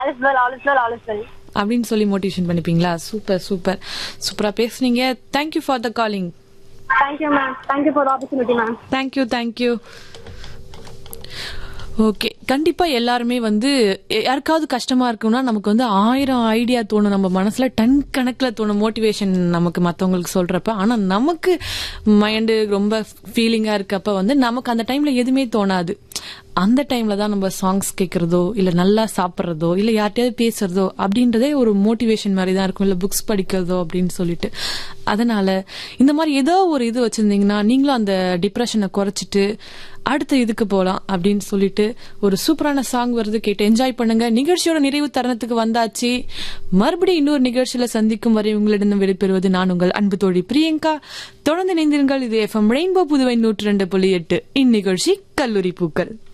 all is well all is well all is well அப்படின்னு சொல்லி motivation பண்ணிப்பீங்களா super super சூப்பரா பேசுனீங்க thank you for the calling thank you ma'am thank you for opportunity ma'am thank you thank you okay கண்டிப்பா எல்லாருமே வந்து எ- யாருக்காவது கஷ்டமா இருக்கும்னா நமக்கு வந்து ஆயிரம் ஐடியா தோணும் நம்ம மனசுல டன் கணக்குல தோணும் மோட்டிவேஷன் நமக்கு மத்தவங்களுக்கு சொல்றப்ப ஆனா நமக்கு மைண்டு ரொம்ப ஃபீலிங்கா இருக்கப்ப வந்து நமக்கு அந்த டைம்ல எதுவுமே தோணாது அந்த டைம்ல தான் நம்ம சாங்ஸ் கேட்கறதோ இல்ல நல்லா சாப்பிட்றதோ இல்ல யார்கிட்டயாவது பேசுறதோ அப்படின்றதே ஒரு மோட்டிவேஷன் மாதிரி தான் இருக்கும் இல்ல புக்ஸ் படிக்கிறதோ அப்படின்னு சொல்லிட்டு அதனால இந்த மாதிரி ஏதோ ஒரு இது வச்சிருந்தீங்கன்னா நீங்களும் அந்த டிப்ரெஷனை குறைச்சிட்டு அடுத்த இதுக்கு போலாம் அப்படின்னு சொல்லிட்டு ஒரு சூப்பரான சாங் வருது கேட்டு என்ஜாய் பண்ணுங்க நிகழ்ச்சியோட நிறைவு தருணத்துக்கு வந்தாச்சு மறுபடியும் இன்னொரு நிகழ்ச்சியில சந்திக்கும் வரை உங்களிடம் விடைபெறுவது நான் உங்கள் அன்பு தோழி பிரியங்கா தொடர்ந்து இணைந்திருங்கள் இது எஃப்எம் ரெயின்போ புதுவை நூற்றி ரெண்டு புள்ளி எட்டு இந்நிகழ்ச்சி கல்லூரி பூக்கள்